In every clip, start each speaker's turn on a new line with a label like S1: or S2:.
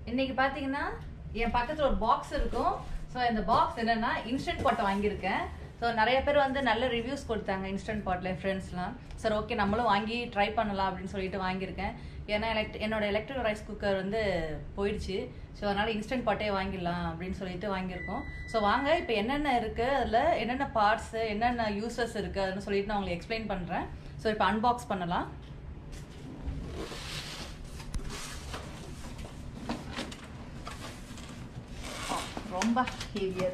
S1: இன்னைக்கு பாத்தீங்கன்னா என் பக்கத்துல ஒரு பாக்ஸ் இருக்கும் ஸோ இந்த பாக்ஸ் என்னன்னா இன்ஸ்டன்ட் பாட் வாங்கியிருக்கேன் ஸோ நிறைய பேர் வந்து நல்ல ரிவ்யூஸ் கொடுத்தாங்க இன்ஸ்டன்ட் பாட்ல ஃப்ரெண்ட்ஸ்லாம் சரி ஓகே நம்மளும் வாங்கி ட்ரை பண்ணலாம் அப்படின்னு சொல்லிட்டு வாங்கியிருக்கேன் ஏன்னா எலக்ட் என்னோட எலக்ட்ரிக் ரைஸ் குக்கர் வந்து போயிடுச்சு ஸோ அதனால இன்ஸ்டன்ட் பாட்டே வாங்கிடலாம் அப்படின்னு சொல்லிட்டு வாங்கியிருக்கோம் ஸோ வாங்க இப்போ என்னென்ன இருக்கு அதில் என்னென்ன பார்ட்ஸ் என்னென்ன யூசஸ் இருக்கு அதுன்னு சொல்லிட்டு நான் உங்களுக்கு எக்ஸ்பிளைன் பண்றேன் ஸோ இப்போ அன்பாக்ஸ் பண்ணலாம் ரொம்ப ஹெவியர்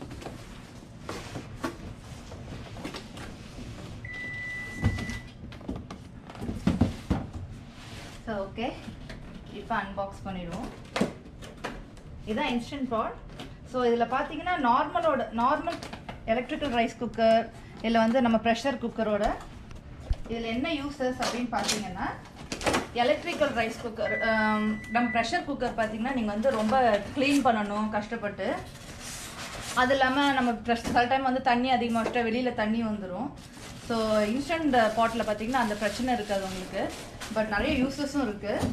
S1: ஸோ ஓகே இப்போ அன்பாக்ஸ் பண்ணிடுவோம் இதுதான் இன்ஸ்டன்ட் பாட் ஸோ இதில் பார்த்தீங்கன்னா நார்மலோட நார்மல் எலக்ட்ரிக்கல் ரைஸ் குக்கர் இல்லை வந்து நம்ம ப்ரெஷர் குக்கரோட இதில் என்ன யூசஸ் அப்படின்னு பார்த்தீங்கன்னா எலக்ட்ரிக்கல் ரைஸ் குக்கர் நம்ம ப்ரெஷர் குக்கர் பார்த்தீங்கன்னா நீங்கள் வந்து ரொம்ப க்ளீன் பண்ணணும் கஷ்டப்பட்டு அது இல்லாமல் நம்ம ப்ரெஷ் சில டைம் வந்து தண்ணி அதிகமாக வச்சுட்டா வெளியில் தண்ணி வந்துடும் ஸோ இன்ஸ்டன்ட் பாட்டில் பார்த்தீங்கன்னா அந்த பிரச்சனை இருக்காது உங்களுக்கு பட் நிறைய யூசஸும் இருக்குது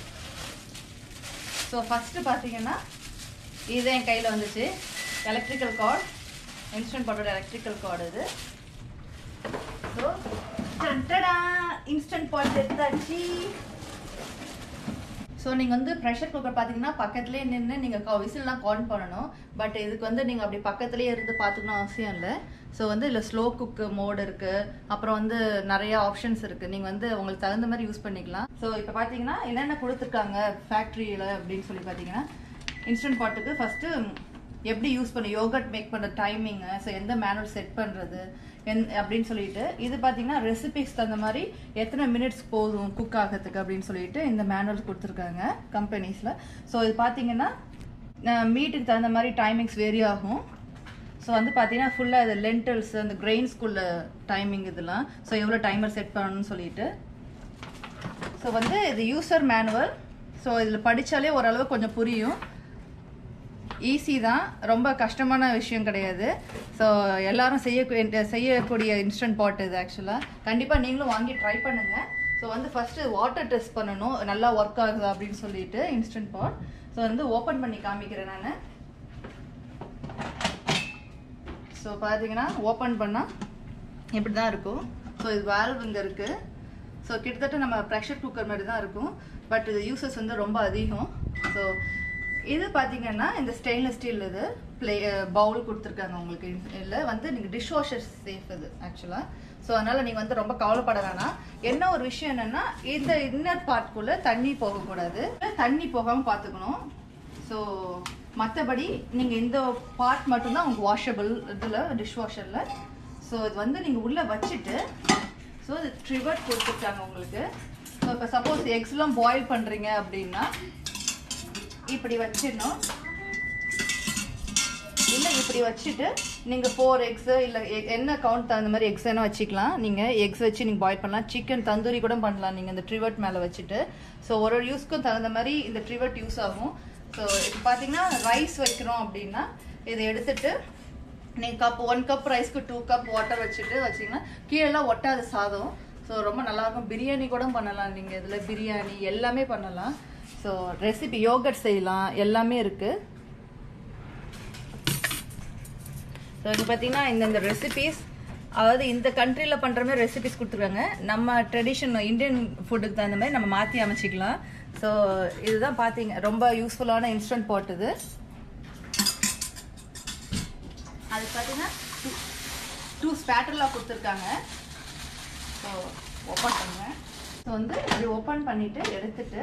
S1: ஸோ ஃபஸ்ட்டு பார்த்தீங்கன்னா இது என் கையில் வந்துச்சு எலக்ட்ரிக்கல் கார்டு இன்ஸ்டன்ட் பாட்டோட எலக்ட்ரிக்கல் கார்டு இது ஸோ இன்ஸ்டன்ட் பாட் எடுத்தாச்சு ஸோ நீங்கள் வந்து ப்ரெஷர் குக்கர் பார்த்தீங்கன்னா பக்கத்துலேயே நின்று நீங்கள் விசில்லாம் கான் பண்ணணும் பட் இதுக்கு வந்து நீங்கள் அப்படி பக்கத்துலேயே இருந்து பார்த்துக்கணும் அவசியம் இல்லை ஸோ வந்து இதில் ஸ்லோ குக்கு மோட் இருக்குது அப்புறம் வந்து நிறைய ஆப்ஷன்ஸ் இருக்குது நீங்கள் வந்து உங்களுக்கு தகுந்த மாதிரி யூஸ் பண்ணிக்கலாம் ஸோ இப்போ பார்த்தீங்கன்னா என்னென்ன கொடுத்துருக்காங்க ஃபேக்ட்ரியில் அப்படின்னு சொல்லி பார்த்தீங்கன்னா இன்ஸ்டன்ட் பாட்டுக்கு ஃபஸ்ட்டு எப்படி யூஸ் பண்ண யோகட் மேக் பண்ணுற டைமிங்கு ஸோ எந்த மேனுவல் செட் பண்ணுறது என் அப்படின்னு சொல்லிட்டு இது பார்த்தீங்கன்னா ரெசிபிஸ் தகுந்த மாதிரி எத்தனை மினிட்ஸ் போதும் குக் ஆகிறதுக்கு அப்படின்னு சொல்லிட்டு இந்த மேனுவல் கொடுத்துருக்காங்க கம்பெனிஸில் ஸோ இது பார்த்தீங்கன்னா மீட்டுக்கு தகுந்த மாதிரி டைமிங்ஸ் வேரி ஆகும் ஸோ வந்து பார்த்தீங்கன்னா ஃபுல்லாக இது லென்டல்ஸ் அந்த கிரெயின்ஸ்குள்ள டைமிங் இதெல்லாம் ஸோ எவ்வளோ டைமர் செட் பண்ணணும்னு சொல்லிட்டு ஸோ வந்து இது யூசர் மேனுவல் ஸோ இதில் படித்தாலே ஓரளவு கொஞ்சம் புரியும் ஈஸி தான் ரொம்ப கஷ்டமான விஷயம் கிடையாது ஸோ எல்லாரும் செய்ய செய்யக்கூடிய இன்ஸ்டன்ட் பாட் இது ஆக்சுவலாக கண்டிப்பாக நீங்களும் வாங்கி ட்ரை பண்ணுங்கள் ஸோ வந்து ஃபஸ்ட்டு வாட்டர் டெஸ்ட் பண்ணணும் நல்லா ஒர்க் ஆகுதா அப்படின்னு சொல்லிட்டு இன்ஸ்டன்ட் பாட் ஸோ வந்து ஓப்பன் பண்ணி காமிக்கிறேன் நான் ஸோ பார்த்தீங்கன்னா ஓப்பன் பண்ணால் இப்படி தான் இருக்கும் ஸோ இது வேல்வ் இங்கே இருக்குது ஸோ கிட்டத்தட்ட நம்ம ப்ரெஷர் குக்கர் மாதிரி தான் இருக்கும் பட் இது யூசஸ் வந்து ரொம்ப அதிகம் ஸோ இது பார்த்தீங்கன்னா இந்த ஸ்டெயின்லெஸ் ஸ்டீல் இது ப்ளே பவுல் கொடுத்துருக்காங்க உங்களுக்கு இதில் வந்து நீங்கள் டிஷ் வாஷர் சேஃப் இது ஆக்சுவலாக ஸோ அதனால் நீங்கள் வந்து ரொம்ப கவலைப்பட வேணாம் என்ன ஒரு விஷயம் என்னென்னா இந்த இன்னர் பார்ட்குள்ளே தண்ணி போகக்கூடாது தண்ணி போகாமல் பார்த்துக்கணும் ஸோ மற்றபடி நீங்கள் இந்த பார்ட் மட்டும்தான் உங்களுக்கு வாஷபிள் இதில் டிஷ் வாஷரில் ஸோ இது வந்து நீங்கள் உள்ளே வச்சுட்டு ஸோ இது ட்ரிவர்ட் கொடுத்துருக்காங்க உங்களுக்கு ஸோ இப்போ சப்போஸ் எக்ஸ்லாம் பாயில் பண்ணுறீங்க அப்படின்னா இப்படி வச்சிடணும் இல்லை இப்படி வச்சுட்டு நீங்கள் ஃபோர் எக்ஸு இல்லை என்ன கவுண்ட் தகுந்த மாதிரி எக்ஸ் வேணால் வச்சுக்கலாம் நீங்கள் எக்ஸ் வச்சு நீங்கள் பாயில் பண்ணலாம் சிக்கன் தந்தூரி கூட பண்ணலாம் நீங்கள் இந்த ட்ரிவர்ட் மேலே வச்சுட்டு ஸோ ஒரு ஒரு யூஸ்க்கும் தகுந்த மாதிரி இந்த ட்ரிவர்ட் யூஸ் ஆகும் ஸோ இப்போ பார்த்தீங்கன்னா ரைஸ் வைக்கிறோம் அப்படின்னா இதை எடுத்துட்டு நீங்கள் கப் ஒன் கப் ரைஸ்க்கு டூ கப் வாட்டர் வச்சுட்டு வச்சிங்கன்னா கீழெல்லாம் ஒட்டாத சாதம் ஸோ ரொம்ப நல்லாயிருக்கும் பிரியாணி கூட பண்ணலாம் நீங்கள் இதில் பிரியாணி எல்லாமே பண்ணலாம் ஸோ ரெசிபி யோகட் செய்யலாம் எல்லாமே இருக்குது ஸோ இது பார்த்தீங்கன்னா இந்தந்த ரெசிபிஸ் அதாவது இந்த கண்ட்ரியில் பண்ணுற மாதிரி ரெசிபிஸ் கொடுத்துருக்காங்க நம்ம ட்ரெடிஷன் இந்தியன் ஃபுட்டுக்கு தகுந்த மாதிரி நம்ம மாற்றி அமைச்சிக்கலாம் ஸோ இதுதான் பார்த்தீங்க ரொம்ப யூஸ்ஃபுல்லான இன்ஸ்டன்ட் பாட் இது அது பார்த்தீங்கன்னா டூ ஸ்பேட்டர்லாம் கொடுத்துருக்காங்க ஸோ ஓப்பன் பண்ணுங்க ஸோ வந்து இப்படி ஓப்பன் பண்ணிவிட்டு எடுத்துட்டு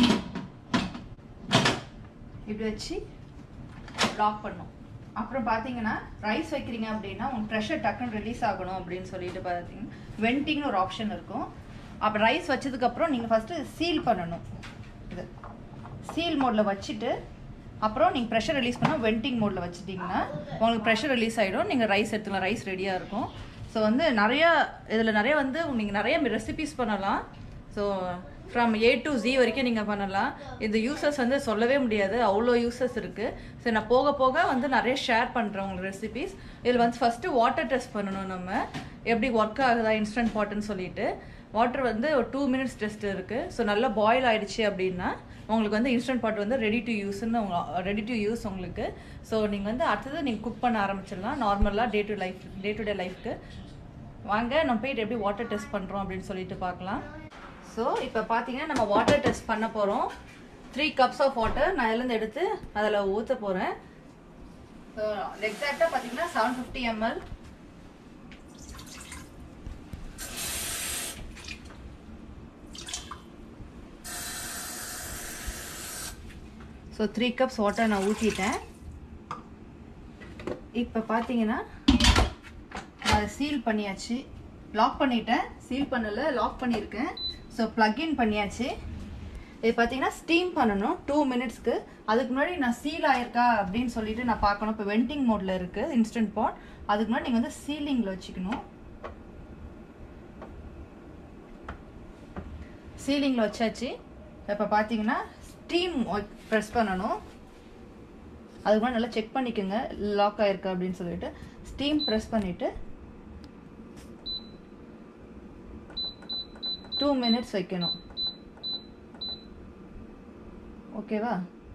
S1: இப்படி வச்சு லாக் பண்ணும் அப்புறம் பார்த்தீங்கன்னா ரைஸ் வைக்கிறீங்க அப்படின்னா உங்கள் ப்ரெஷர் டக்குன்னு ரிலீஸ் ஆகணும் அப்படின்னு சொல்லிட்டு பார்த்தீங்கன்னா வெண்டிங்னு ஒரு ஆப்ஷன் இருக்கும் அப்போ ரைஸ் வச்சதுக்கப்புறம் நீங்கள் ஃபஸ்ட்டு சீல் பண்ணணும் இது சீல் மோடில் வச்சுட்டு அப்புறம் நீங்கள் ப்ரெஷர் ரிலீஸ் பண்ணால் வெண்டிங் மோடில் வச்சுட்டிங்கன்னா உங்களுக்கு ப்ரெஷர் ரிலீஸ் ஆகிடும் நீங்கள் ரைஸ் எடுத்துக்கலாம் ரைஸ் ரெடியாக இருக்கும் ஸோ வந்து நிறையா இதில் நிறைய வந்து நீங்கள் நிறைய ரெசிபிஸ் பண்ணலாம் so from A to G வரைக்கும் நீங்கள் பண்ணலாம் இந்த யூசஸ் வந்து சொல்லவே முடியாது அவ்வளோ யூசஸ் இருக்குது ஸோ நான் போக போக வந்து நிறைய ஷேர் பண்ணுறேன் உங்களுக்கு ரெசிபிஸ் இதில் வந்து ஃபஸ்ட்டு வாட்டர் டெஸ்ட் பண்ணணும் நம்ம எப்படி ஒர்க் ஆகுதா இன்ஸ்டன்ட் பாட்டுன்னு சொல்லிட்டு வாட்டர் வந்து ஒரு டூ மினிட்ஸ் டெஸ்ட் இருக்குது ஸோ நல்லா பாயில் ஆயிடுச்சு அப்படின்னா உங்களுக்கு வந்து இன்ஸ்டன்ட் பாட் வந்து ரெடி டு யூஸ்ன்னு ரெடி டு யூஸ் உங்களுக்கு ஸோ நீங்கள் வந்து அடுத்தது நீங்கள் குக் பண்ண ஆரம்பிச்சிடலாம் நார்மலாக day to life day to day லைஃப்க்கு வாங்க நம்ம போயிட்டு எப்படி வாட்டர் டெஸ்ட் பண்ணுறோம் அப்படின்னு சொல்லிட்டு பார்க்கலாம் ஸோ இப்போ பார்த்தீங்கன்னா நம்ம வாட்டர் டெஸ்ட் பண்ண போகிறோம் த்ரீ கப்ஸ் ஆஃப் வாட்டர் நான் இதுலேருந்து எடுத்து அதில் ஊற்ற போகிறேன் ஸோ எக்ஸாக்டாக பார்த்தீங்கன்னா seven fifty ML so three cups water நான் ஊற்றிட்டேன் இப்போ பார்த்தீங்கன்னா அதை சீல் பண்ணியாச்சு லாக் பண்ணிட்டேன் சீல் பண்ணலை லாக் பண்ணியிருக்கேன் ஸோ ப்ளக்இன் பண்ணியாச்சு இது பார்த்தீங்கன்னா ஸ்டீம் பண்ணணும் டூ மினிட்ஸ்க்கு அதுக்கு முன்னாடி நான் சீல் ஆயிருக்கா அப்படின்னு சொல்லிட்டு நான் பார்க்கணும் இப்போ வெண்டிங் மோடில் இருக்குது இன்ஸ்டன்ட் பாட் அதுக்கு முன்னாடி நீங்கள் வந்து சீலிங்கில் வச்சுக்கணும் சீலிங்கில் வச்சாச்சு இப்போ பார்த்தீங்கன்னா ஸ்டீம் ப்ரெஸ் பண்ணணும் அதுக்கு முன்னாடி நல்லா செக் பண்ணிக்கோங்க லாக் ஆயிருக்கா அப்படின்னு சொல்லிட்டு ஸ்டீம் ப்ரெஸ் பண்ணிவிட்டு டூ மினிட்ஸ் வைக்கணும் ஓகேவா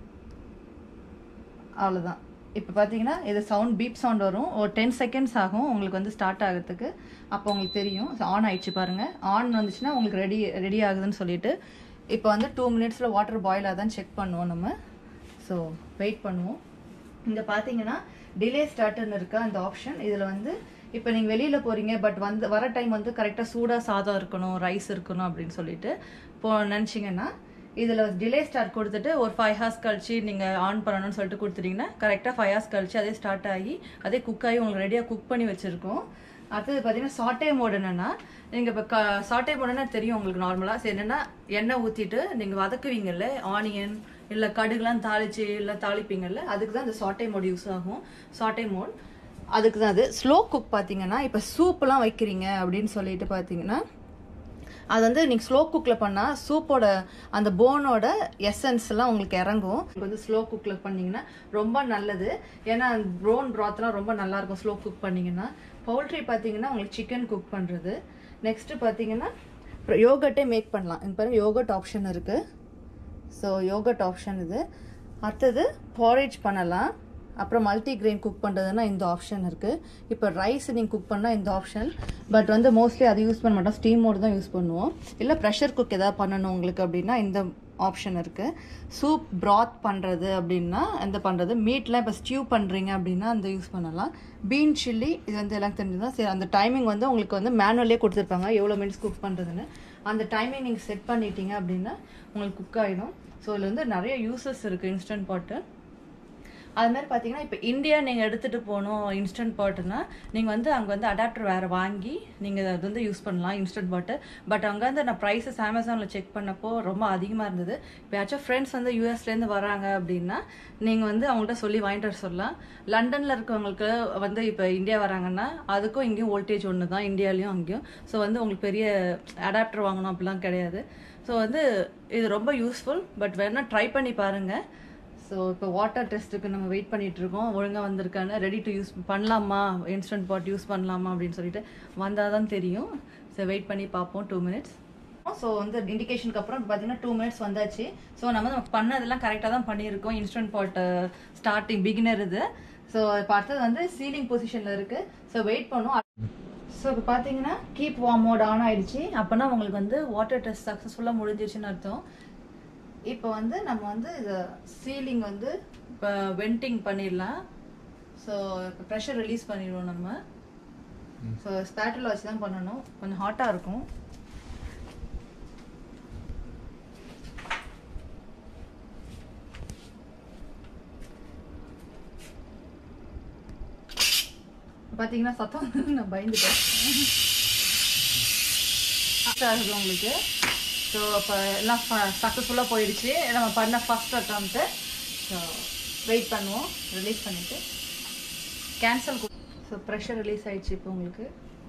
S1: அவ்வளோதான் இப்போ பார்த்தீங்கன்னா இது சவுண்ட் பீப் சவுண்ட் வரும் ஒரு டென் செகண்ட்ஸ் ஆகும் உங்களுக்கு வந்து ஸ்டார்ட் ஆகிறதுக்கு அப்போ உங்களுக்கு தெரியும் ஆன் ஆயிடுச்சு பாருங்கள் ஆன் வந்துச்சுன்னா உங்களுக்கு ரெடி ரெடி ஆகுதுன்னு சொல்லிட்டு இப்போ வந்து டூ மினிட்ஸில் வாட்டர் பாயில் ஆகுதான்னு செக் பண்ணுவோம் நம்ம ஸோ வெயிட் பண்ணுவோம் இங்கே பார்த்தீங்கன்னா டிலே ஸ்டார்ட்னு இருக்கா அந்த ஆப்ஷன் இதில் வந்து இப்போ நீங்கள் வெளியில் போகிறீங்க பட் வந்து வர டைம் வந்து கரெக்டாக சூடாக சாதம் இருக்கணும் ரைஸ் இருக்கணும் அப்படின்னு சொல்லிட்டு இப்போ நினச்சிங்கன்னா இதில் டிலே ஸ்டார்ட் கொடுத்துட்டு ஒரு ஃபைவ் ஹார்ஸ் கழிச்சு நீங்கள் ஆன் பண்ணணும்னு சொல்லிட்டு கொடுத்துட்டீங்கன்னா கரெக்டாக ஃபைவ் ஹார்ஸ் கழிச்சு அதே ஸ்டார்ட் ஆகி அதே குக் ஆகி உங்களுக்கு ரெடியாக குக் பண்ணி வச்சுருக்கோம் அடுத்தது பார்த்தீங்கன்னா சாட்டே மோட் என்னென்னா நீங்கள் இப்போ க சாட்டே மோடுன்னா தெரியும் உங்களுக்கு நார்மலாக சரி என்னென்னா எண்ணெய் ஊற்றிட்டு நீங்கள் வதக்குவீங்கல்ல ஆனியன் இல்லை கடுகுலாம் தாளிச்சு இல்லை தாளிப்பீங்கல்ல அதுக்கு தான் இந்த சாட்டே மோட் யூஸ் ஆகும் சாட்டே மோட் அதுக்கு தான் அது ஸ்லோ குக் பார்த்தீங்கன்னா இப்போ சூப்லாம் வைக்கிறீங்க அப்படின்னு சொல்லிட்டு பார்த்தீங்கன்னா அது வந்து நீங்கள் ஸ்லோ குக்கில் பண்ணால் சூப்போட அந்த போனோட எசன்ஸ்லாம் உங்களுக்கு இறங்கும் உங்களுக்கு வந்து ஸ்லோ குக்கில் பண்ணிங்கன்னா ரொம்ப நல்லது ஏன்னா ப்ரோன் ப்ராத்லாம் ரொம்ப நல்லாயிருக்கும் ஸ்லோ குக் பண்ணிங்கன்னா பவுல்ட்ரி பார்த்தீங்கன்னா உங்களுக்கு சிக்கன் குக் பண்ணுறது நெக்ஸ்ட்டு பார்த்தீங்கன்னா யோகட்டே மேக் பண்ணலாம் இங்கே பாருங்கள் யோகட் ஆப்ஷன் இருக்குது ஸோ யோகட் ஆப்ஷன் இது அடுத்தது பாரேஜ் பண்ணலாம் அப்புறம் மல்டி கிரெயின் குக் பண்ணுறதுனா இந்த ஆப்ஷன் இருக்குது இப்போ ரைஸ் நீங்கள் குக் பண்ணால் இந்த ஆப்ஷன் பட் வந்து மோஸ்ட்லி அது யூஸ் பண்ண மாட்டோம் ஸ்டீமோடு தான் யூஸ் பண்ணுவோம் இல்லை ப்ரெஷர் குக் எதாவது பண்ணணும் உங்களுக்கு அப்படின்னா இந்த ஆப்ஷன் இருக்குது சூப் ப்ராத் பண்ணுறது அப்படின்னா எந்த பண்ணுறது மீட்லாம் இப்போ ஸ்டியூ பண்ணுறீங்க அப்படின்னா அந்த யூஸ் பண்ணலாம் பீன் சில்லி இது வந்து எல்லாம் தெரிஞ்சுதான் சரி அந்த டைமிங் வந்து உங்களுக்கு வந்து மேனுவலே கொடுத்துருப்பாங்க எவ்வளோ மினிட்ஸ் குக் பண்ணுறதுன்னு அந்த டைமிங் நீங்கள் செட் பண்ணிட்டீங்க அப்படின்னா உங்களுக்கு குக் ஆகிடும் ஸோ இதில் வந்து நிறைய யூசஸ் இருக்குது இன்ஸ்டன்ட் பாட்டு அது மாதிரி பார்த்தீங்கன்னா இப்போ இந்தியா நீங்கள் எடுத்துகிட்டு போகணும் இன்ஸ்டன்ட் பாட்டுனா நீங்கள் வந்து அங்கே வந்து அடாப்டர் வேறு வாங்கி நீங்கள் அது வந்து யூஸ் பண்ணலாம் இன்ஸ்டன்ட் பாட்டு பட் அங்கே வந்து நான் ப்ரைஸஸ் அமேசானில் செக் பண்ணப்போ ரொம்ப அதிகமாக இருந்தது இப்போ யாச்சும் ஃப்ரெண்ட்ஸ் வந்து யூஎஸ்லேருந்து வராங்க அப்படின்னா நீங்கள் வந்து அவங்கள்ட்ட சொல்லி வாங்கிட்டு வர சொல்லலாம் லண்டனில் இருக்கவங்களுக்கு வந்து இப்போ இந்தியா வராங்கன்னா அதுக்கும் இங்கேயும் வோல்டேஜ் ஒன்று தான் இந்தியாலையும் அங்கேயும் ஸோ வந்து உங்களுக்கு பெரிய அடாப்டர் வாங்கணும் அப்படிலாம் கிடையாது ஸோ வந்து இது ரொம்ப யூஸ்ஃபுல் பட் வேணால் ட்ரை பண்ணி பாருங்கள் ஸோ இப்போ வாட்டர் டெஸ்ட்டுக்கு நம்ம வெயிட் பண்ணிட்டு இருக்கோம் ஒழுங்காக வந்திருக்கான்னு ரெடி டு யூஸ் பண்ணலாமா இன்ஸ்டன்ட் பாட் யூஸ் பண்ணலாமா அப்படின்னு சொல்லிட்டு வந்தால் தான் தெரியும் ஸோ வெயிட் பண்ணி பார்ப்போம் டூ மினிட்ஸ் ஸோ வந்து இண்டிகேஷனுக்கு அப்புறம் பார்த்தீங்கன்னா டூ மினிட்ஸ் வந்தாச்சு ஸோ நம்ம நம்ம பண்ணதெல்லாம் கரெக்டாக தான் பண்ணியிருக்கோம் இன்ஸ்டன்ட் பாட் ஸ்டார்டிங் பிகினர் இது ஸோ இப்போ அடுத்தது வந்து சீலிங் பொசிஷனில் இருக்குது ஸோ வெயிட் பண்ணும் ஸோ இப்போ பார்த்தீங்கன்னா கீப் வார்ம் மோட் ஆன் ஆயிடுச்சு அப்போனா உங்களுக்கு வந்து வாட்டர் டெஸ்ட் சக்ஸஸ்ஃபுல்லாக முடிஞ்சிருச்சுன்னு அர்த்தம் இப்போ வந்து நம்ம வந்து இது சீலிங் வந்து இப்போ வெண்டிங் பண்ணிடலாம் ஸோ இப்போ ப்ரெஷர் ரிலீஸ் பண்ணிடுவோம் நம்ம ஸோ ஸ்பேட்டில் வச்சு தான் பண்ணணும் கொஞ்சம் ஹாட்டாக இருக்கும் பார்த்தீங்கன்னா சத்தம் வந்து நான் பயந்துட்டேன் ஆகுது உங்களுக்கு ஸோ இப்போ எல்லாம் சக்ஸஸ்ஃபுல்லாக போயிடுச்சு நம்ம பண்ண ஃபஸ்ட் அட்டம்ப்ட்டு ஸோ வெயிட் பண்ணுவோம் ரிலீஸ் பண்ணிவிட்டு கேன்சல் ஸோ ப்ரெஷர் ரிலீஸ் ஆயிடுச்சு இப்போ உங்களுக்கு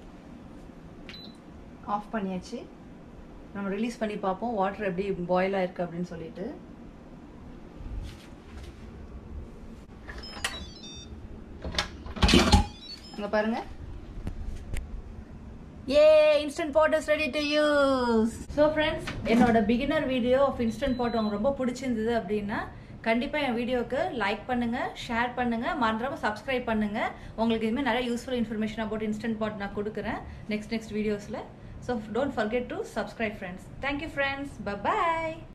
S1: ஆஃப் பண்ணியாச்சு நம்ம ரிலீஸ் பண்ணி பார்ப்போம் வாட்டர் எப்படி பாயில் ஆயிருக்கு அப்படின்னு சொல்லிட்டு அங்கே பாருங்க a instant pot is ready to use so friends என்னோட beginner video of instant pot உங்களுக்கு ரொம்ப பிடிச்சிருந்தது அப்படின்னா கண்டிப்பாக என் வீடியோக்கு லைக் பண்ணுங்க ஷேர் பண்ணுங்க மறந்துடாம சப்ஸ்கிரைப் பண்ணுங்க உங்களுக்கு இதுமாதிரி நிறைய useful information about instant pot நான் கொடுக்குறேன் நெக்ஸ்ட் நெக்ஸ்ட் வீடியோஸில் so don't forget to subscribe friends thank you friends by